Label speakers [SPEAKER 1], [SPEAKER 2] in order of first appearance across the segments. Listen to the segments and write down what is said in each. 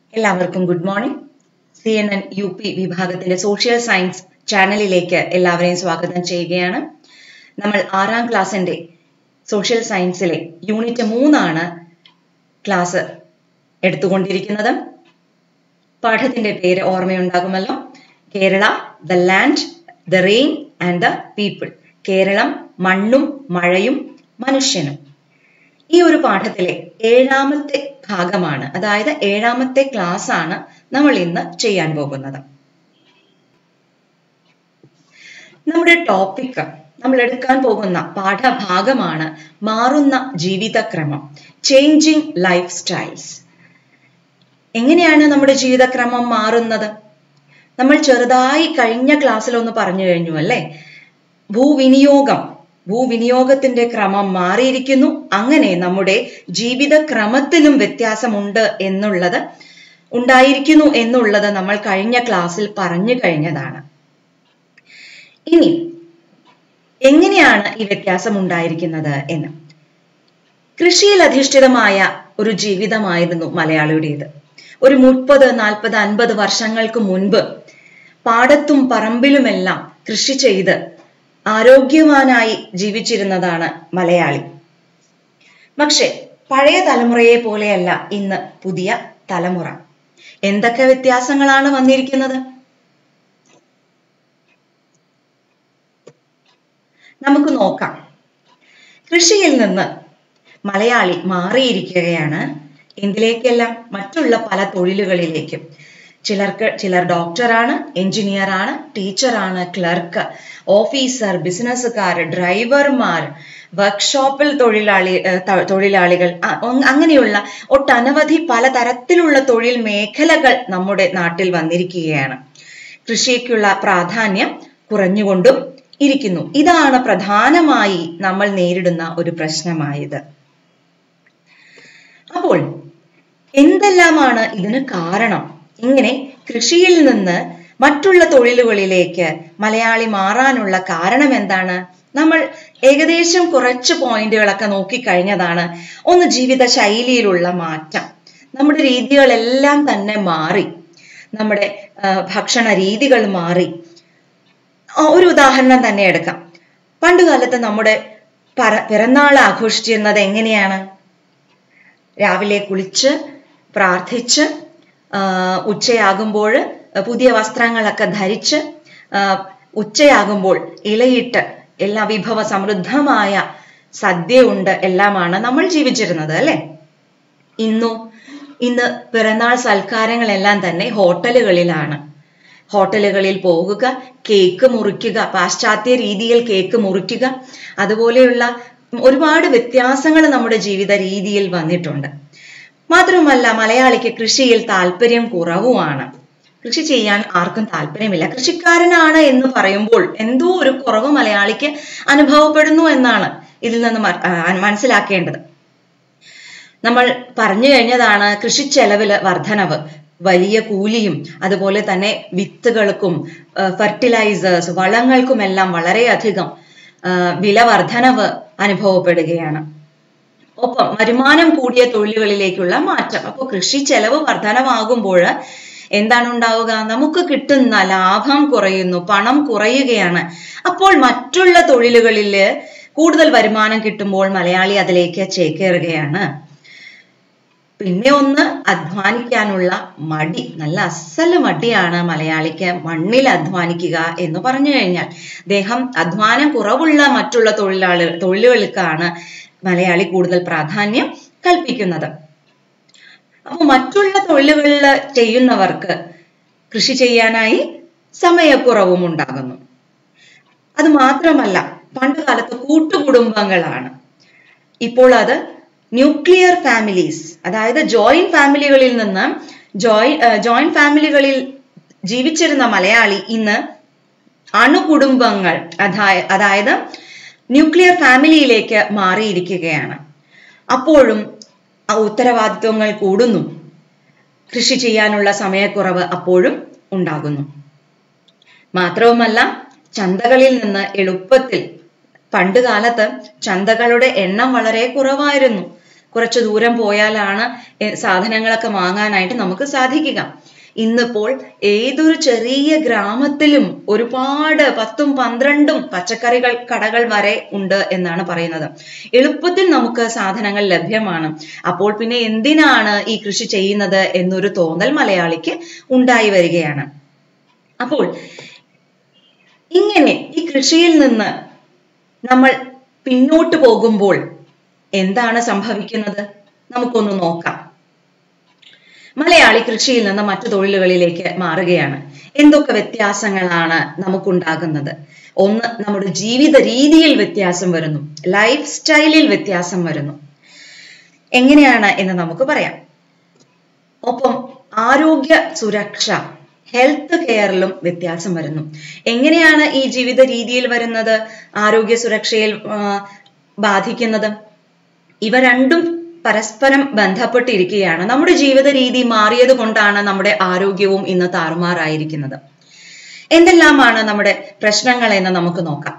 [SPEAKER 1] എല്ലാവർക്കും good morning C N N U P വിഭാഗത്തിന്റെ social science ചാനലിലേക്ക് എല്ലാവരെയും സ്വാഗതം ചെയ്യുകയാണ് നമ്മൾ ആറാം ക്ലാസ്സിന്റെ സോഷ്യൽ സയൻസിലെ യൂണിറ്റ് മൂന്നാണ് ക്ലാസ് എടുത്തുകൊണ്ടിരിക്കുന്നത് പാഠത്തിന്റെ പേര് ഓർമ്മയുണ്ടാകുമല്ലോ Kerala the land the rain and the people Keralam മണ്ണും മഴയും മനുഷ്യനും ഈ ഒരു പാഠത്തിലെ ഏഴാമത്തെ ഭാഗമാണ് അതായത് ഏഴാമത്തെ ക്ലാസ് ആണ് നമ്മൾ ഇന്ന് ചെയ്യാൻ പോകുന്നത് നമ്മുടെ ടോപ്പിക് നമ്മൾ എടുക്കാൻ പോകുന്ന പാഠഭാഗമാണ് മാറുന്ന ജീവിതക്രമം ചേഞ്ചിങ് ലൈഫ് സ്റ്റൈൽസ് എങ്ങനെയാണ് നമ്മുടെ ജീവിതക്രമം മാറുന്നത് നമ്മൾ ചെറുതായി കഴിഞ്ഞ ക്ലാസ്സിൽ ഒന്ന് പറഞ്ഞു കഴിഞ്ഞു അല്ലേ ഭൂവിനിയോഗം ഭൂവിനിയോഗത്തിന്റെ ക്രമം മാറിയിരിക്കുന്നു അങ്ങനെ നമ്മുടെ ജീവിതക്രമത്തിലും വ്യത്യാസമുണ്ട് എന്നുള്ളത് ഉണ്ടായിരിക്കുന്നു എന്നുള്ളത് നമ്മൾ കഴിഞ്ഞ ക്ലാസ്സിൽ പറഞ്ഞു കഴിഞ്ഞതാണ് ഇനി എങ്ങനെയാണ് ഈ വ്യത്യാസം ഉണ്ടായിരിക്കുന്നത് എന്ന് കൃഷിയിൽ അധിഷ്ഠിതമായ ഒരു ജീവിതമായിരുന്നു മലയാളിയുടേത് ഒരു മുപ്പത് നാൽപ്പത് അൻപത് വർഷങ്ങൾക്ക് മുൻപ് പാടത്തും പറമ്പിലുമെല്ലാം കൃഷി ചെയ്ത് ആരോഗ്യവാനായി ജീവിച്ചിരുന്നതാണ് മലയാളി പക്ഷെ പഴയ തലമുറയെ പോലെയല്ല ഇന്ന് പുതിയ തലമുറ എന്തൊക്കെ വ്യത്യാസങ്ങളാണ് വന്നിരിക്കുന്നത് നമുക്ക് നോക്കാം കൃഷിയിൽ നിന്ന് മലയാളി മാറിയിരിക്കുകയാണ് എന്തിലേക്കെല്ലാം മറ്റുള്ള പല തൊഴിലുകളിലേക്കും ചിലർക്ക് ചിലർ ഡോക്ടറാണ് എഞ്ചിനീയർ ആണ് ടീച്ചറാണ് ക്ലർക്ക് ഓഫീസർ ബിസിനസ്സുകാർ ഡ്രൈവർമാർ വർക്ക്ഷോപ്പിൽ തൊഴിലാളി തൊഴിലാളികൾ അങ്ങനെയുള്ള ഒട്ടനവധി പലതരത്തിലുള്ള തൊഴിൽ മേഖലകൾ നമ്മുടെ നാട്ടിൽ വന്നിരിക്കുകയാണ് കൃഷിക്കുള്ള പ്രാധാന്യം കുറഞ്ഞുകൊണ്ടും ഇരിക്കുന്നു ഇതാണ് പ്രധാനമായി നമ്മൾ നേരിടുന്ന ഒരു പ്രശ്നമായത് അപ്പോൾ എന്തെല്ലാമാണ് ഇതിന് കാരണം ഇങ്ങനെ കൃഷിയിൽ നിന്ന് മറ്റുള്ള തൊഴിലുകളിലേക്ക് മലയാളി മാറാനുള്ള കാരണം എന്താണ് നമ്മൾ ഏകദേശം കുറച്ച് പോയിന്റുകളൊക്കെ നോക്കിക്കഴിഞ്ഞതാണ് ഒന്ന് ജീവിത ശൈലിയിലുള്ള മാറ്റം നമ്മുടെ രീതികളെല്ലാം തന്നെ മാറി നമ്മുടെ ഭക്ഷണ രീതികൾ മാറി ഒരു ഉദാഹരണം തന്നെ എടുക്കാം പണ്ട് കാലത്ത് നമ്മുടെ പറ പിറന്നാൾ ആഘോഷിച്ചിരുന്നത് എങ്ങനെയാണ് രാവിലെ കുളിച്ച് പ്രാർത്ഥിച്ച് ഉച്ചയാകുമ്പോൾ പുതിയ വസ്ത്രങ്ങളൊക്കെ ധരിച്ച് ഉച്ചയാകുമ്പോൾ ഇലയിട്ട് എല്ലാ വിഭവ സമൃദ്ധമായ സദ്യ ഉണ്ട് എല്ലാമാണ് നമ്മൾ ജീവിച്ചിരുന്നത് അല്ലെ ഇന്നു ഇന്ന് പിറന്നാൾ സൽക്കാരങ്ങളെല്ലാം തന്നെ ഹോട്ടലുകളിലാണ് ഹോട്ടലുകളിൽ പോകുക കേക്ക് മുറിക്കുക പാശ്ചാത്യ രീതിയിൽ കേക്ക് മുറിക്കുക അതുപോലെയുള്ള ഒരുപാട് വ്യത്യാസങ്ങൾ നമ്മുടെ ജീവിത രീതിയിൽ വന്നിട്ടുണ്ട് മാത്രമല്ല മലയാളിക്ക് കൃഷിയിൽ താല്പര്യം കുറവുമാണ് കൃഷി ചെയ്യാൻ ആർക്കും താല്പര്യമില്ല കൃഷിക്കാരനാണ് എന്ന് പറയുമ്പോൾ എന്തോ ഒരു കുറവ് മലയാളിക്ക് അനുഭവപ്പെടുന്നു എന്നാണ് ഇതിൽ നിന്ന് മനസ്സിലാക്കേണ്ടത് നമ്മൾ പറഞ്ഞു കഴിഞ്ഞതാണ് കൃഷി ചെലവില് വർധനവ് വലിയ കൂലിയും അതുപോലെ തന്നെ വിത്തുകൾക്കും ഫെർട്ടിലൈസേഴ്സ് വളങ്ങൾക്കുമെല്ലാം വളരെയധികം വില വർധനവ് അനുഭവപ്പെടുകയാണ് ഒപ്പം വരുമാനം കൂടിയ തൊഴിലുകളിലേക്കുള്ള മാറ്റം അപ്പോൾ കൃഷി ചെലവ് വർധനമാകുമ്പോൾ എന്താണ് ഉണ്ടാവുക നമുക്ക് കിട്ടുന്ന ലാഭം കുറയുന്നു പണം കുറയുകയാണ് അപ്പോൾ മറ്റുള്ള തൊഴിലുകളിൽ കൂടുതൽ വരുമാനം കിട്ടുമ്പോൾ മലയാളി അതിലേക്ക് ചേക്കേറുകയാണ് പിന്നെ ഒന്ന് അധ്വാനിക്കാനുള്ള മടി നല്ല അസല് മടിയാണ് മലയാളിക്ക് മണ്ണിൽ അധ്വാനിക്കുക എന്ന് പറഞ്ഞു കഴിഞ്ഞാൽ ദേഹം അധ്വാനം കുറവുള്ള മറ്റുള്ള തൊഴിലാളി തൊഴിലുകൾക്കാണ് മലയാളി കൂടുതൽ പ്രാധാന്യം കൽപ്പിക്കുന്നത് അപ്പൊ മറ്റുള്ള തൊഴിലുകളിൽ ചെയ്യുന്നവർക്ക് കൃഷി ചെയ്യാനായി സമയക്കുറവും ഉണ്ടാകുന്നു അത് മാത്രമല്ല പണ്ട് കാലത്ത് കൂട്ടുകുടുംബങ്ങളാണ് ഇപ്പോൾ അത് ന്യൂക്ലിയർ ഫാമിലീസ് അതായത് ജോയിന്റ് ഫാമിലികളിൽ നിന്ന് ജോയി ജോയിന്റ് ഫാമിലികളിൽ ജീവിച്ചിരുന്ന മലയാളി ഇന്ന് അണുകുടുംബങ്ങൾ അതായത് ന്യൂക്ലിയർ ഫാമിലിയിലേക്ക് മാറിയിരിക്കുകയാണ് അപ്പോഴും ആ ഉത്തരവാദിത്വങ്ങൾ കൂടുന്നു കൃഷി ചെയ്യാനുള്ള സമയക്കുറവ് അപ്പോഴും ഉണ്ടാകുന്നു മാത്രവുമല്ല ചന്തകളിൽ നിന്ന് എളുപ്പത്തിൽ പണ്ട് കാലത്ത് ചന്തകളുടെ എണ്ണം വളരെ കുറവായിരുന്നു കുറച്ച് ദൂരം പോയാലാണ് എ, സാധനങ്ങളൊക്കെ വാങ്ങാനായിട്ട് നമുക്ക് സാധിക്കുക ഇന്നിപ്പോൾ ഏതൊരു ചെറിയ ഗ്രാമത്തിലും ഒരുപാട് പത്തും പന്ത്രണ്ടും പച്ചക്കറികൾ കടകൾ വരെ ഉണ്ട് എന്നാണ് പറയുന്നത് എളുപ്പത്തിൽ നമുക്ക് സാധനങ്ങൾ ലഭ്യമാണ് അപ്പോൾ പിന്നെ എന്തിനാണ് ഈ കൃഷി ചെയ്യുന്നത് എന്നൊരു തോന്നൽ മലയാളിക്ക് ഉണ്ടായി വരികയാണ് അപ്പോൾ ഇങ്ങനെ ഈ കൃഷിയിൽ നിന്ന് നമ്മൾ പിന്നോട്ട് പോകുമ്പോൾ എന്താണ് സംഭവിക്കുന്നത് നമുക്കൊന്ന് നോക്കാം മലയാളി കൃഷിയിൽ നിന്ന് മറ്റു തൊഴിലുകളിലേക്ക് മാറുകയാണ് എന്തൊക്കെ വ്യത്യാസങ്ങളാണ് നമുക്കുണ്ടാകുന്നത് ഒന്ന് നമ്മുടെ ജീവിത രീതിയിൽ വ്യത്യാസം വരുന്നു ലൈഫ് സ്റ്റൈലിൽ വ്യത്യാസം വരുന്നു എങ്ങനെയാണ് എന്ന് നമുക്ക് പറയാം ഒപ്പം ആരോഗ്യ സുരക്ഷ ഹെൽത്ത് കെയറിലും വ്യത്യാസം വരുന്നു എങ്ങനെയാണ് ഈ ജീവിത രീതിയിൽ വരുന്നത് ആരോഗ്യ സുരക്ഷയിൽ ആ, ബാധിക്കുന്നത് ഇവ രണ്ടും പരസ്പരം ബന്ധപ്പെട്ടിരിക്കുകയാണ് നമ്മുടെ ജീവിത രീതി മാറിയത് കൊണ്ടാണ് നമ്മുടെ ആരോഗ്യവും ഇന്ന് താറുമാറായിരിക്കുന്നത് എന്തെല്ലാമാണ് നമ്മുടെ പ്രശ്നങ്ങൾ എന്ന് നമുക്ക് നോക്കാം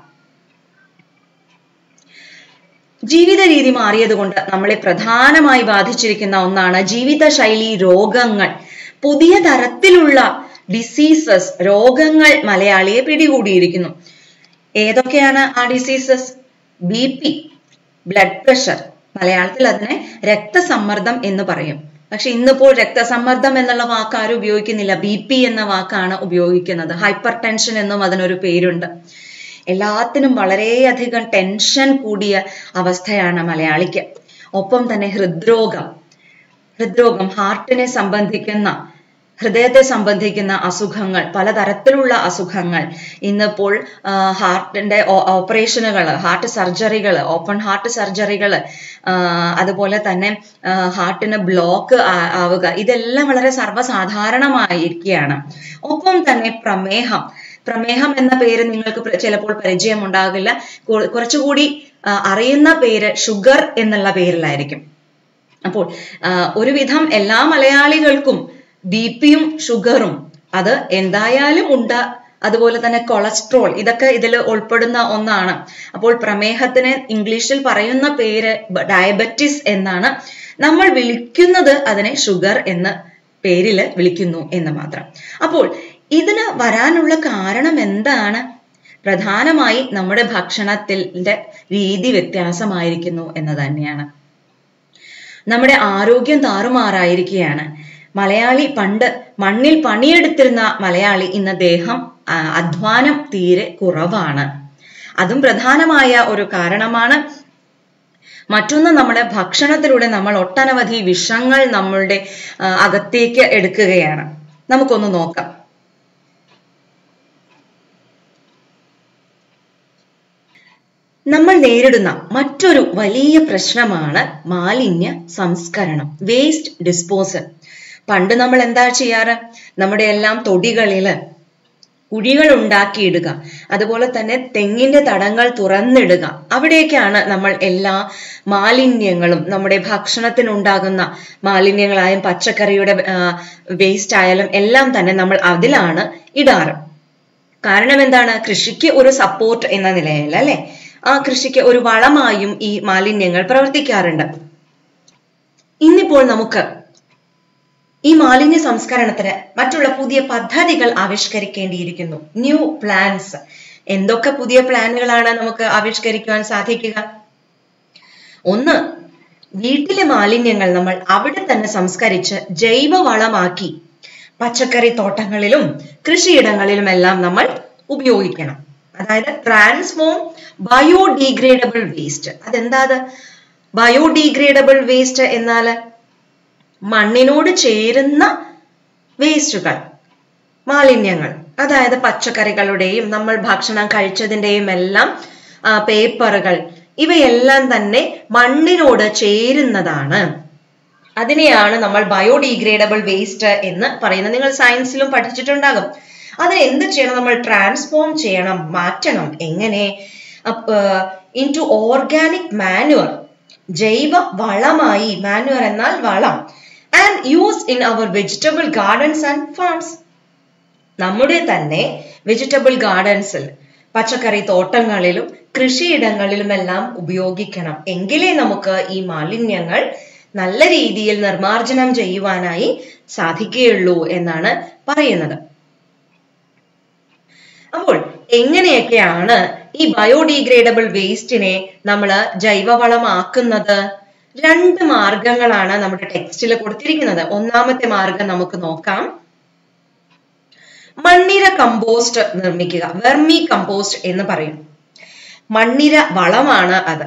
[SPEAKER 1] ജീവിത രീതി മാറിയത് കൊണ്ട് നമ്മളെ പ്രധാനമായി ബാധിച്ചിരിക്കുന്ന ഒന്നാണ് ജീവിതശൈലി രോഗങ്ങൾ പുതിയ തരത്തിലുള്ള ഡിസീസസ് രോഗങ്ങൾ മലയാളിയെ പിടികൂടിയിരിക്കുന്നു ഏതൊക്കെയാണ് ആ diseases B P blood pressure മലയാളത്തിൽ അതിനെ രക്തസമ്മർദ്ദം എന്ന് പറയും പക്ഷെ ഇന്നിപ്പോൾ രക്തസമ്മർദ്ദം എന്നുള്ള വാക്ക് ആരും ഉപയോഗിക്കുന്നില്ല ബി പി എന്ന വാക്കാണ് ഉപയോഗിക്കുന്നത് ഹൈപ്പർ ടെൻഷൻ എന്നും അതിനൊരു പേരുണ്ട് എല്ലാത്തിനും വളരെയധികം ടെൻഷൻ കൂടിയ അവസ്ഥയാണ് മലയാളിക്ക് ഒപ്പം തന്നെ ഹൃദ്രോഗം ഹൃദ്രോഗം ഹാർട്ടിനെ സംബന്ധിക്കുന്ന ഹൃദയത്തെ സംബന്ധിക്കുന്ന അസുഖങ്ങൾ പലതരത്തിലുള്ള അസുഖങ്ങൾ ഇന്നിപ്പോൾ ആ, ഹാർട്ടിന്റെ ഓപ്പറേഷനുകൾ ഹാർട്ട് സർജറികൾ ഓപ്പൺ ഹാർട്ട് സർജറികൾ അതുപോലെ തന്നെ ആ, ഹാർട്ടിന് ബ്ലോക്ക് ആ- ആവുക ഇതെല്ലാം വളരെ സർവ്വസാധാരണമായിരിക്കുകയാണ് ഒപ്പം തന്നെ പ്രമേഹം പ്രമേഹം എന്ന പേര് നിങ്ങൾക്ക് പ്ര- ചിലപ്പോൾ പരിചയം ഉണ്ടാകില്ല കു- കുറച്ചുകൂടി ആ, അറിയുന്ന പേര് ഷുഗർ എന്നുള്ള പേരിലായിരിക്കും അപ്പോൾ ആ, ഒരുവിധം എല്ലാ മലയാളികൾക്കും ബി പിയും ഷുഗറും അത് എന്തായാലും ഉണ്ട് അതുപോലെ തന്നെ കൊളസ്ട്രോൾ ഇതൊക്കെ ഇതിൽ ഉൾപ്പെടുന്ന ഒന്നാണ് അപ്പോൾ പ്രമേഹത്തിന് ഇംഗ്ലീഷിൽ പറയുന്ന പേര് ഡയബറ്റിസ് എന്നാണ് നമ്മൾ വിളിക്കുന്നത് അതിനെ ഷുഗർ എന്ന പേരിൽ വിളിക്കുന്നു എന്ന് മാത്രം അപ്പോൾ ഇതിന് വരാനുള്ള കാരണം എന്താണ് പ്രധാനമായി നമ്മുടെ ഭക്ഷണത്തിന്റെ രീതി വ്യത്യാസമായിരിക്കുന്നു എന്ന് തന്നെയാണ് നമ്മുടെ ആരോഗ്യം താറുമാറായിരിക്കുകയാണ് മലയാളി പണ്ട് മണ്ണിൽ പണിയെടുത്തിരുന്ന മലയാളി ഇന്ന് ദേഹം ആ, അധ്വാനം തീരെ കുറവാണ് അതും പ്രധാനമായ ഒരു കാരണമാണ് മറ്റൊന്ന് നമ്മുടെ ഭക്ഷണത്തിലൂടെ നമ്മൾ ഒട്ടനവധി വിഷങ്ങൾ നമ്മളുടെ ആ, അകത്തേക്ക് എടുക്കുകയാണ് നമുക്കൊന്ന് നോക്കാം നമ്മൾ നേരിടുന്ന മറ്റൊരു വലിയ പ്രശ്നമാണ് മാലിന്യ സംസ്കരണം വേസ്റ്റ് ഡിസ്പോസൽ പണ്ട് നമ്മൾ എന്താ ചെയ്യാറ് നമ്മുടെ എല്ലാം തൊടികളില് കുഴികൾ ഉണ്ടാക്കിയിടുക അതുപോലെ തന്നെ തെങ്ങിന്റെ തടങ്ങൾ തുറന്നിടുക അവിടേക്കാണ് നമ്മൾ എല്ലാ മാലിന്യങ്ങളും നമ്മുടെ ഭക്ഷണത്തിനുണ്ടാകുന്ന മാലിന്യങ്ങളായും പച്ചക്കറിയുടെ വേസ്റ്റ് ആയാലും എല്ലാം തന്നെ നമ്മൾ അതിലാണ് ഇടാറ് കാരണം എന്താണ് കൃഷിക്ക് ഒരു സപ്പോർട്ട് എന്ന നിലയിൽ അല്ലെ ആ കൃഷിക്ക് ഒരു വളമായും ഈ മാലിന്യങ്ങൾ പ്രവർത്തിക്കാറുണ്ട് ഇന്നിപ്പോൾ നമുക്ക് ഈ മാലിന്യ സംസ്കരണത്തിന് മറ്റുള്ള പുതിയ പദ്ധതികൾ ആവിഷ്കരിക്കേണ്ടിയിരിക്കുന്നു ന്യൂ പ്ലാൻസ് എന്തൊക്കെ പുതിയ പ്ലാനുകളാണ് നമുക്ക് ആവിഷ്കരിക്കുവാൻ സാധിക്കുക ഒന്ന് വീട്ടിലെ മാലിന്യങ്ങൾ നമ്മൾ അവിടെ തന്നെ സംസ്കരിച്ച് ജൈവവളമാക്കി പച്ചക്കറി തോട്ടങ്ങളിലും കൃഷിയിടങ്ങളിലുമെല്ലാം നമ്മൾ ഉപയോഗിക്കണം അതായത് ട്രാൻസ്ഫോം ബയോഡീഗ്രേഡബിൾ വേസ്റ്റ് അതെന്താ അത് ബയോഡീഗ്രേഡബിൾ വേസ്റ്റ് എന്നാൽ മണ്ണിനോട് ചേരുന്ന വേസ്റ്റുകൾ മാലിന്യങ്ങൾ അതായത് പച്ചക്കറികളുടെയും നമ്മൾ ഭക്ഷണം കഴിച്ചതിന്റെയും എല്ലാം ആ, പേപ്പറുകൾ ഇവയെല്ലാം തന്നെ മണ്ണിനോട് ചേരുന്നതാണ് അതിനെയാണ് നമ്മൾ ബയോഡീഗ്രേഡബിൾ വേസ്റ്റ് എന്ന് പറയുന്നത് നിങ്ങൾ സയൻസിലും പഠിച്ചിട്ടുണ്ടാകും അതിന് എന്ത് ചെയ്യണം നമ്മൾ ട്രാൻസ്ഫോം ചെയ്യണം മാറ്റണം എങ്ങനെ ഇൻ ടു ഓർഗാനിക് മാനുവർ ജൈവ വളമായി മാനുവർ എന്നാൽ വളം and use in our vegetable gardens and farms നമ്മുടെ തന്നെ വെജിറ്റബിൾ ഗാർഡൻസിൽ പച്ചക്കറി തോട്ടങ്ങളിലും കൃഷിയിടങ്ങളിലുമെല്ലാം ഉപയോഗിക്കണം എങ്കിലേ നമുക്ക് ഈ മാലിന്യങ്ങൾ നല്ല രീതിയിൽ നിർമാർജനം ചെയ്യുവാനായി സാധിക്കുകയുള്ളൂ എന്നാണ് പറയുന്നത് അപ്പോൾ എങ്ങനെയൊക്കെയാണ് ഈ ബയോഡീഗ്രേഡബിൾ വേസ്റ്റിനെ നമ്മൾ ജൈവവളമാക്കുന്നത് രണ്ട് മാർഗങ്ങളാണ് നമ്മുടെ ടെക്സ്റ്റിൽ കൊടുത്തിരിക്കുന്നത് ഒന്നാമത്തെ മാർഗം നമുക്ക് നോക്കാം മണ്ണിര കമ്പോസ്റ്റ് നിർമ്മിക്കുക വെർമി കമ്പോസ്റ്റ് എന്ന് പറയും മണ്ണിര വളമാണ് അത്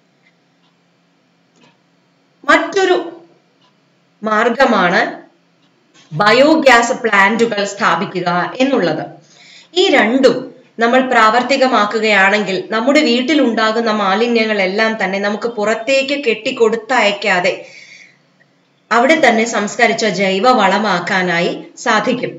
[SPEAKER 1] മറ്റൊരു മാർഗമാണ് ബയോഗ്യാസ് പ്ലാന്റുകൾ സ്ഥാപിക്കുക എന്നുള്ളത് ഈ രണ്ടും നമ്മൾ പ്രാവർത്തികമാക്കുകയാണെങ്കിൽ നമ്മുടെ വീട്ടിൽ ഉണ്ടാകുന്ന മാലിന്യങ്ങളെല്ലാം തന്നെ നമുക്ക് പുറത്തേക്ക് കെട്ടിക്കൊടുത്തയക്കാതെ അവിടെ തന്നെ സംസ്കരിച്ച ജൈവ വളമാക്കാനായി സാധിക്കും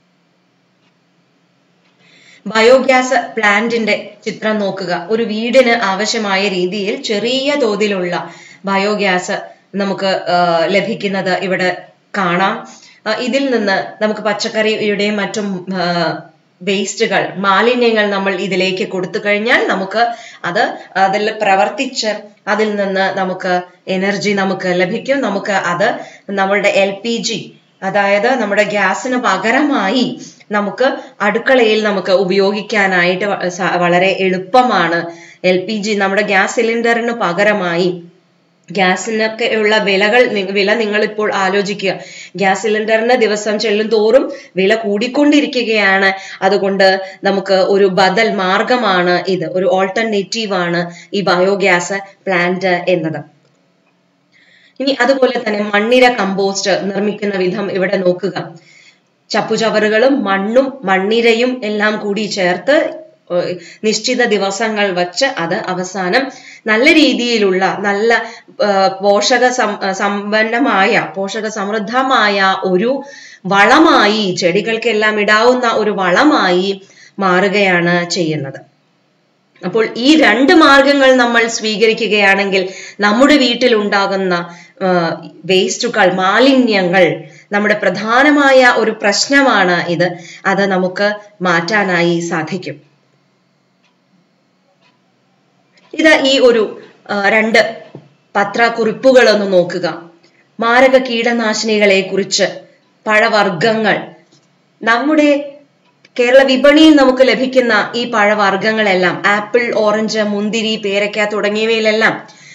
[SPEAKER 1] ബയോഗ്യാസ് പ്ലാന്റിന്റെ ചിത്രം നോക്കുക ഒരു വീടിന് ആവശ്യമായ രീതിയിൽ ചെറിയ തോതിലുള്ള ബയോഗ്യാസ് നമുക്ക് ലഭിക്കുന്നത് ഇവിടെ കാണാം ഇതിൽ നിന്ന് നമുക്ക് പച്ചക്കറിയുടെയും മറ്റും വേസ്റ്റുകൾ മാലിന്യങ്ങൾ നമ്മൾ ഇതിലേക്ക് കൊടുത്തു കഴിഞ്ഞാൽ നമുക്ക് അത് അതിൽ പ്രവർത്തിച്ച് അതിൽ നിന്ന് നമുക്ക് എനർജി നമുക്ക് ലഭിക്കും നമുക്ക് അത് നമ്മളുടെ എൽ പി ജി അതായത് നമ്മുടെ ഗ്യാസിന് പകരമായി നമുക്ക് അടുക്കളയിൽ നമുക്ക് ഉപയോഗിക്കാനായിട്ട് വളരെ എളുപ്പമാണ് എൽ പി ജി നമ്മുടെ ഗ്യാസ് സിലിണ്ടറിന് പകരമായി ഗ്യാസിനൊക്കെ ഉള്ള വിലകൾ വില നിങ്ങൾ ഇപ്പോൾ ആലോചിക്കുക ഗ്യാസ് സിലിണ്ടറിന് ദിവസം ചെല്ലും തോറും വില കൂടിക്കൊണ്ടിരിക്കുകയാണ് അതുകൊണ്ട് നമുക്ക് ഒരു ബദൽ മാർഗമാണ് ഇത് ഒരു ഓൾട്ടർനേറ്റീവ് ആണ് ഈ ബയോഗ്യാസ് പ്ലാന്റ് എന്നത് ഇനി അതുപോലെ തന്നെ മണ്ണിര കമ്പോസ്റ്റ് നിർമ്മിക്കുന്ന വിധം ഇവിടെ നോക്കുക ചപ്പുചവറുകളും മണ്ണും മണ്ണിരയും എല്ലാം കൂടി ചേർത്ത് നിശ്ചിത ദിവസങ്ങൾ വച്ച് അത് അവസാനം നല്ല രീതിയിലുള്ള നല്ല പോഷക സമ്പന്നമായ പോഷക സമൃദ്ധമായ ഒരു വളമായി ചെടികൾക്കെല്ലാം ഇടാവുന്ന ഒരു വളമായി മാറുകയാണ് ചെയ്യുന്നത് അപ്പോൾ ഈ രണ്ട് മാർഗങ്ങൾ നമ്മൾ സ്വീകരിക്കുകയാണെങ്കിൽ നമ്മുടെ വീട്ടിൽ ഉണ്ടാകുന്ന വേസ്റ്റുകൾ മാലിന്യങ്ങൾ നമ്മുടെ പ്രധാനമായ ഒരു പ്രശ്നമാണ് ഇത് അത് നമുക്ക് മാറ്റാനായി സാധിക്കും ഇത് ഈ ഒരു രണ്ട് പത്രക്കുറിപ്പുകളൊന്ന് നോക്കുക മാരക കീടനാശിനികളെ കുറിച്ച് പഴവർഗ്ഗങ്ങൾ നമ്മുടെ കേരള വിപണിയിൽ നമുക്ക് ലഭിക്കുന്ന ഈ പഴവർഗ്ഗങ്ങളെല്ലാം ആപ്പിൾ ഓറഞ്ച് മുന്തിരി പേരയ്ക്ക തുടങ്ങിയവയിലെല്ലാം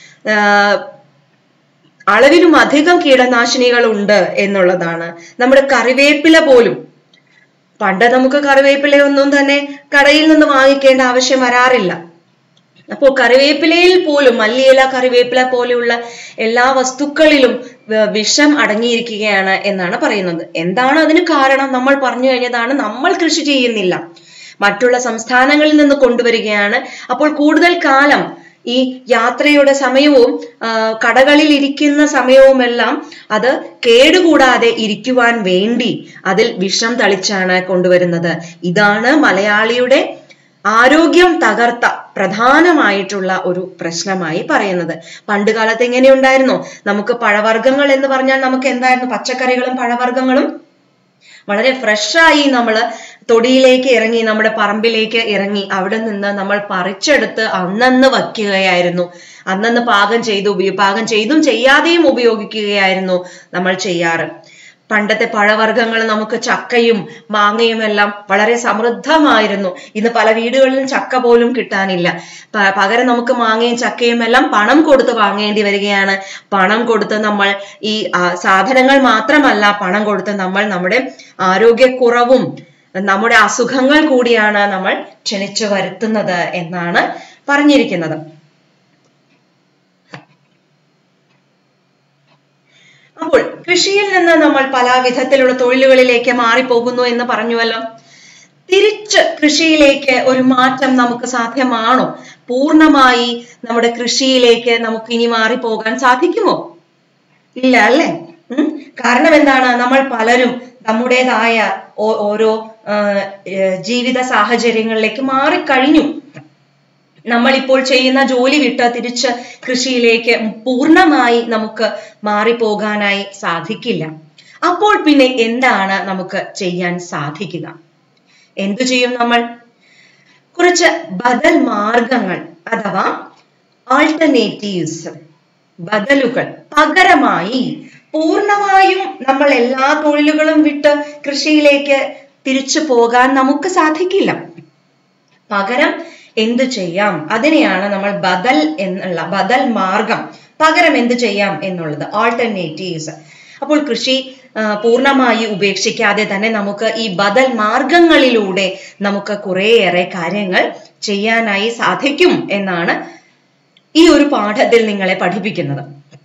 [SPEAKER 1] അളവിലും അധികം കീടനാശിനികൾ ഉണ്ട് എന്നുള്ളതാണ് നമ്മുടെ കറിവേപ്പില പോലും പണ്ട് നമുക്ക് കറിവേപ്പിലയൊന്നും തന്നെ കടയിൽ നിന്ന് വാങ്ങിക്കേണ്ട ആവശ്യം വരാറില്ല അപ്പോൾ കറിവേപ്പിലയിൽ പോലും മല്ലിയില കറിവേപ്പില പോലെയുള്ള എല്ലാ വസ്തുക്കളിലും വിഷം അടങ്ങിയിരിക്കുകയാണ് എന്നാണ് പറയുന്നത് എന്താണ് അതിന് കാരണം നമ്മൾ പറഞ്ഞു കഴിഞ്ഞതാണ് നമ്മൾ കൃഷി ചെയ്യുന്നില്ല മറ്റുള്ള സംസ്ഥാനങ്ങളിൽ നിന്ന് കൊണ്ടുവരികയാണ് അപ്പോൾ കൂടുതൽ കാലം ഈ യാത്രയുടെ സമയവും കടകളിൽ ഇരിക്കുന്ന സമയവുമെല്ലാം അത് കേടുകൂടാതെ ഇരിക്കുവാൻ വേണ്ടി അതിൽ വിഷം തളിച്ചാണ് കൊണ്ടുവരുന്നത് ഇതാണ് മലയാളിയുടെ ആരോഗ്യം തകർത്ത പ്രധാനമായിട്ടുള്ള ഒരു പ്രശ്നമായി പറയുന്നത് പണ്ട് കാലത്ത് എങ്ങനെയുണ്ടായിരുന്നു നമുക്ക് പഴവർഗ്ഗങ്ങൾ എന്ന് പറഞ്ഞാൽ നമുക്ക് എന്തായിരുന്നു പച്ചക്കറികളും പഴവർഗ്ഗങ്ങളും വളരെ ഫ്രഷായി നമ്മൾ തൊടിയിലേക്ക് ഇറങ്ങി നമ്മുടെ പറമ്പിലേക്ക് ഇറങ്ങി അവിടെ നിന്ന് നമ്മൾ പറിച്ചെടുത്ത് അന്നന്ന് വയ്ക്കുകയായിരുന്നു അന്നന്ന് പാകം ചെയ്ത് പാകം ചെയ്തും ചെയ്യാതെയും ഉപയോഗിക്കുകയായിരുന്നു നമ്മൾ ചെയ്യാറ് പണ്ടത്തെ പഴവർഗ്ഗങ്ങൾ നമുക്ക് ചക്കയും മാങ്ങയും എല്ലാം വളരെ സമൃദ്ധമായിരുന്നു ഇന്ന് പല വീടുകളിലും ചക്ക പോലും കിട്ടാനില്ല പകരം നമുക്ക് മാങ്ങയും ചക്കയും എല്ലാം പണം കൊടുത്ത് വാങ്ങേണ്ടി വരികയാണ് പണം കൊടുത്ത് നമ്മൾ ഈ സാധനങ്ങൾ മാത്രമല്ല പണം കൊടുത്ത് നമ്മൾ നമ്മുടെ ആരോഗ്യക്കുറവും നമ്മുടെ അസുഖങ്ങൾ കൂടിയാണ് നമ്മൾ ക്ഷണിച്ചു വരുത്തുന്നത് എന്നാണ് പറഞ്ഞിരിക്കുന്നത് അപ്പോൾ കൃഷിയിൽ നിന്ന് നമ്മൾ പല വിധത്തിലുള്ള തൊഴിലുകളിലേക്ക് മാറിപ്പോകുന്നു എന്ന് പറഞ്ഞുവല്ലോ തിരിച്ച് കൃഷിയിലേക്ക് ഒരു മാറ്റം നമുക്ക് സാധ്യമാണോ പൂർണ്ണമായി നമ്മുടെ കൃഷിയിലേക്ക് നമുക്ക് ഇനി മാറിപ്പോകാൻ സാധിക്കുമോ ഇല്ല അല്ലേ ഉം കാരണം എന്താണ് നമ്മൾ പലരും നമ്മുടേതായ ഓരോ ജീവിത സാഹചര്യങ്ങളിലേക്ക് മാറിക്കഴിഞ്ഞു നമ്മൾ ഇപ്പോൾ ചെയ്യുന്ന ജോലി വിട്ട് തിരിച്ച് കൃഷിയിലേക്ക് പൂർണ്ണമായി നമുക്ക് മാറിപ്പോകാനായി സാധിക്കില്ല അപ്പോൾ പിന്നെ എന്താണ് നമുക്ക് ചെയ്യാൻ സാധിക്കുക എന്തു ചെയ്യും നമ്മൾ കുറച്ച് ബദൽ മാർഗങ്ങൾ അഥവാ ആൾട്ടർനേറ്റീവ്സ് ബദലുകൾ പകരമായി പൂർണ്ണമായും നമ്മൾ എല്ലാ തൊഴിലുകളും വിട്ട് കൃഷിയിലേക്ക് തിരിച്ചു പോകാൻ നമുക്ക് സാധിക്കില്ല പകരം എന്തു ചെയ്യാം അതിനെയാണ് നമ്മൾ ബദൽ എന്നുള്ള ബദൽ മാർഗം പകരം എന്ത് ചെയ്യാം എന്നുള്ളത് ആൾട്ടർനേറ്റീവ്സ് അപ്പോൾ കൃഷി ആ, പൂർണ്ണമായി ഉപേക്ഷിക്കാതെ തന്നെ നമുക്ക് ഈ ബദൽ മാർഗങ്ങളിലൂടെ നമുക്ക് കുറേയേറെ കാര്യങ്ങൾ ചെയ്യാനായി സാധിക്കും എന്നാണ് ഈ ഒരു പാഠത്തിൽ നിങ്ങളെ പഠിപ്പിക്കുന്നത്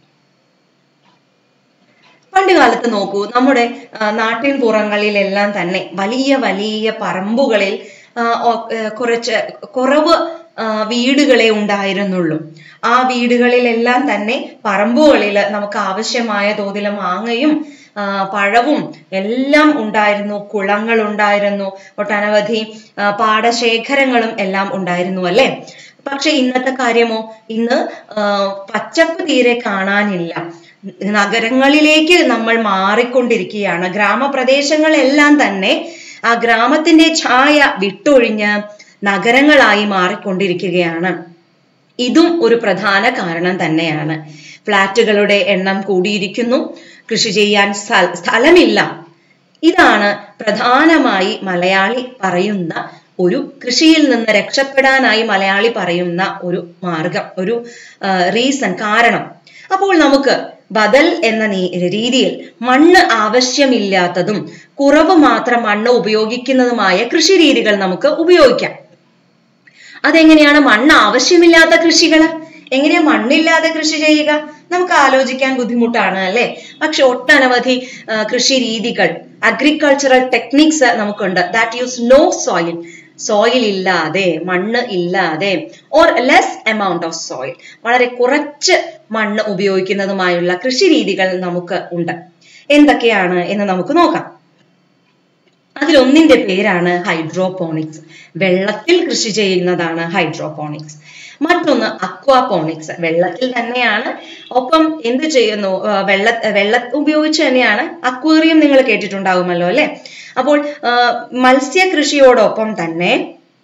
[SPEAKER 1] പണ്ട് കാലത്ത് നോക്കൂ നമ്മുടെ ആ, നാട്ടിൻ പുറങ്ങളിലെല്ലാം തന്നെ വലിയ വലിയ പറമ്പുകളിൽ ആ, ഒ- ഏ, കുറച്ച് കുറവ് ആ, വീടുകളെ ഉണ്ടായിരുന്നുള്ളൂ ആ വീടുകളിലെല്ലാം തന്നെ പറമ്പുകളിൽ നമുക്ക് ആവശ്യമായ തോതിൽ മാങ്ങയും ആ, പഴവും എല്ലാം ഉണ്ടായിരുന്നു കുളങ്ങൾ ഉണ്ടായിരുന്നു ഒട്ടനവധി ആ, പാടശേഖരങ്ങളും എല്ലാം ഉണ്ടായിരുന്നു അല്ലെ പക്ഷെ ഇന്നത്തെ കാര്യമോ ഇന്ന് ആ, പച്ചപ്പ് തീരെ കാണാനില്ല നഗരങ്ങളിലേക്ക് നമ്മൾ മാറിക്കൊണ്ടിരിക്കുകയാണ് ഗ്രാമപ്രദേശങ്ങളെല്ലാം തന്നെ ആ ഗ്രാമത്തിന്റെ ഛായ വിട്ടൊഴിഞ്ഞ് നഗരങ്ങളായി മാറിക്കൊണ്ടിരിക്കുകയാണ് ഇതും ഒരു പ്രധാന കാരണം തന്നെയാണ് ഫ്ലാറ്റുകളുടെ എണ്ണം കൂടിയിരിക്കുന്നു കൃഷി ചെയ്യാൻ സ്ഥ- സ്ഥലമില്ല ഇതാണ് പ്രധാനമായി മലയാളി പറയുന്ന ഒരു കൃഷിയിൽ നിന്ന് രക്ഷപ്പെടാനായി മലയാളി പറയുന്ന ഒരു മാർഗം ഒരു റീസൺ കാരണം അപ്പോൾ നമുക്ക് ബദൽ എന്ന നീ- രീതിയിൽ മണ്ണ് ആവശ്യമില്ലാത്തതും കുറവ് മാത്രം മണ്ണ് ഉപയോഗിക്കുന്നതുമായ കൃഷി രീതികൾ നമുക്ക് ഉപയോഗിക്കാം അതെങ്ങനെയാണ് മണ്ണ് ആവശ്യമില്ലാത്ത കൃഷികൾ എങ്ങനെയാ മണ്ണില്ലാതെ കൃഷി ചെയ്യുക നമുക്ക് ആലോചിക്കാൻ ബുദ്ധിമുട്ടാണ് അല്ലെ പക്ഷെ ഒട്ടനവധി ആ, കൃഷി രീതികൾ അഗ്രികൾച്ചറൽ ടെക്നിക്സ് നമുക്കുണ്ട് that use no soil soil ഇല്ലാതെ മണ്ണ് ഇല്ലാതെ or less amount of soil വളരെ കുറച്ച് മണ്ണ് ഉപയോഗിക്കുന്നതുമായുള്ള കൃഷി രീതികൾ നമുക്ക് ഉണ്ട് എന്തൊക്കെയാണ് എന്ന് നമുക്ക് നോക്കാം അതിലൊന്നിന്റെ പേരാണ് ഹൈഡ്രോപോണിക്സ് വെള്ളത്തിൽ കൃഷി ചെയ്യുന്നതാണ് ഹൈഡ്രോപോണിക്സ് മറ്റൊന്ന് അക്വാപോണിക്സ് വെള്ളത്തിൽ തന്നെയാണ് ഒപ്പം എന്ത് ചെയ്യുന്നു ആ, വെള്ള വെള്ളം ഉപയോഗിച്ച് തന്നെയാണ് അക്വേറിയം നിങ്ങൾ കേട്ടിട്ടുണ്ടാവുമല്ലോ അല്ലെ അപ്പോൾ ആ, മത്സ്യകൃഷിയോടൊപ്പം തന്നെ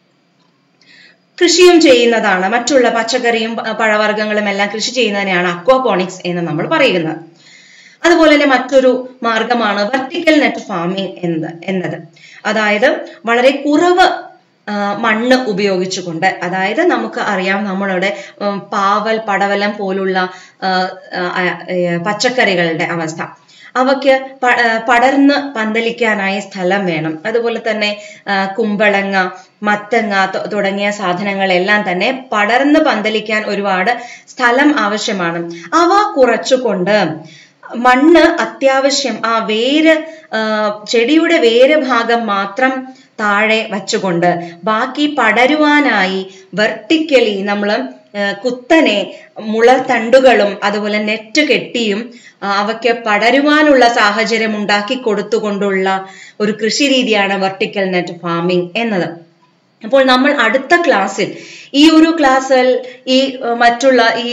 [SPEAKER 1] കൃഷിയും ചെയ്യുന്നതാണ് മറ്റുള്ള പച്ചക്കറിയും പ- പഴവർഗ്ഗങ്ങളും എല്ലാം കൃഷി ചെയ്യുന്നതിനെയാണ് അക്വാപോണിക്സ് എന്ന് നമ്മൾ പറയുന്നത് അതുപോലെ തന്നെ മറ്റൊരു മാർഗമാണ് വെർട്ടിക്കൽ നെറ്റ് ഫാമിംഗ് എന്നത് എന്നത് അതായത് വളരെ കുറവ് ആ, മണ്ണ് ഉപയോഗിച്ചുകൊണ്ട് അതായത് നമുക്ക് അറിയാം നമ്മളുടെ ഉം, പാവൽ പടവലം പോലുള്ള ആ, ആ, ഏ, പച്ചക്കറികളുടെ അവസ്ഥ അവയ്ക്ക് പ- ആ, പടർന്ന് പന്തലിക്കാനായി സ്ഥലം വേണം അതുപോലെ തന്നെ ആ, കുമ്പളങ്ങ മത്തങ്ങ തു- തുടങ്ങിയ സാധനങ്ങളെല്ലാം തന്നെ പടർന്ന് പന്തലിക്കാൻ ഒരുപാട് സ്ഥലം ആവശ്യമാണ് അവ കുറച്ചുകൊണ്ട് മണ്ണ് അത്യാവശ്യം ആ വേര് ആ, ചെടിയുടെ വേര് ഭാഗം മാത്രം താഴെ വച്ചുകൊണ്ട് ബാക്കി പടരുവാനായി വെർട്ടിക്കലി നമ്മൾ കുത്തനെ മുളത്തണ്ടുകളും അതുപോലെ നെറ്റ് കെട്ടിയും ആ, അവയ്ക്ക് പടരുവാനുള്ള സാഹചര്യം ഉണ്ടാക്കി കൊടുത്തുകൊണ്ടുള്ള ഒരു കൃഷി രീതിയാണ് വെർട്ടിക്കൽ നെറ്റ് ഫാമിംഗ് എന്നത് അപ്പോൾ നമ്മൾ അടുത്ത ക്ലാസ്സിൽ ഈ ഒരു ക്ലാസ്സിൽ ഈ അഹ് മറ്റുള്ള ഈ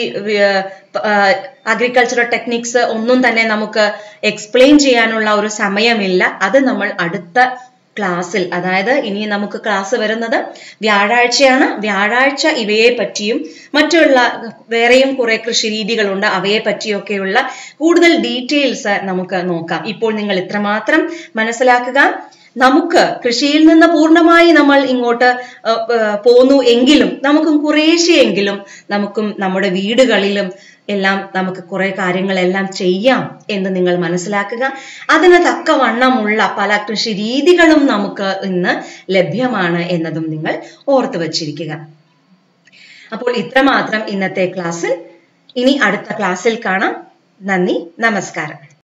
[SPEAKER 1] അഗ്രികൾച്ചറൽ ടെക്നിക്സ് ഒന്നും തന്നെ നമുക്ക് എക്സ്പ്ലെയിൻ ചെയ്യാനുള്ള ഒരു സമയമില്ല അത് നമ്മൾ അടുത്ത ക്ലാസ്സിൽ അതായത് ഇനി നമുക്ക് ക്ലാസ് വരുന്നത് വ്യാഴാഴ്ചയാണ് വ്യാഴാഴ്ച ഇവയെ പറ്റിയും മറ്റുള്ള വേറെയും കുറെ കൃഷി രീതികളുണ്ട് അവയെ പറ്റിയൊക്കെയുള്ള കൂടുതൽ ഡീറ്റെയിൽസ് നമുക്ക് നോക്കാം ഇപ്പോൾ നിങ്ങൾ ഇത്രമാത്രം മനസ്സിലാക്കുക നമുക്ക് കൃഷിയിൽ നിന്ന് പൂർണ്ണമായി നമ്മൾ ഇങ്ങോട്ട് അഹ്, ഏർ, പോന്നു എങ്കിലും നമുക്കും കുറേശ്ശെയെങ്കിലും നമുക്കും നമ്മുടെ വീടുകളിലും എല്ലാം നമുക്ക് കുറെ കാര്യങ്ങളെല്ലാം ചെയ്യാം എന്ന് നിങ്ങൾ മനസ്സിലാക്കുക അതിന് തക്കവണ്ണമുള്ള പല കൃഷി രീതികളും നമുക്ക് ഇന്ന് ലഭ്യമാണ് എന്നതും നിങ്ങൾ ഓർത്തു വച്ചിരിക്കുക അപ്പോൾ ഇത്രമാത്രം ഇന്നത്തെ ക്ലാസ്സിൽ ഇനി അടുത്ത ക്ലാസ്സിൽ കാണാം നന്ദി നമസ്കാരം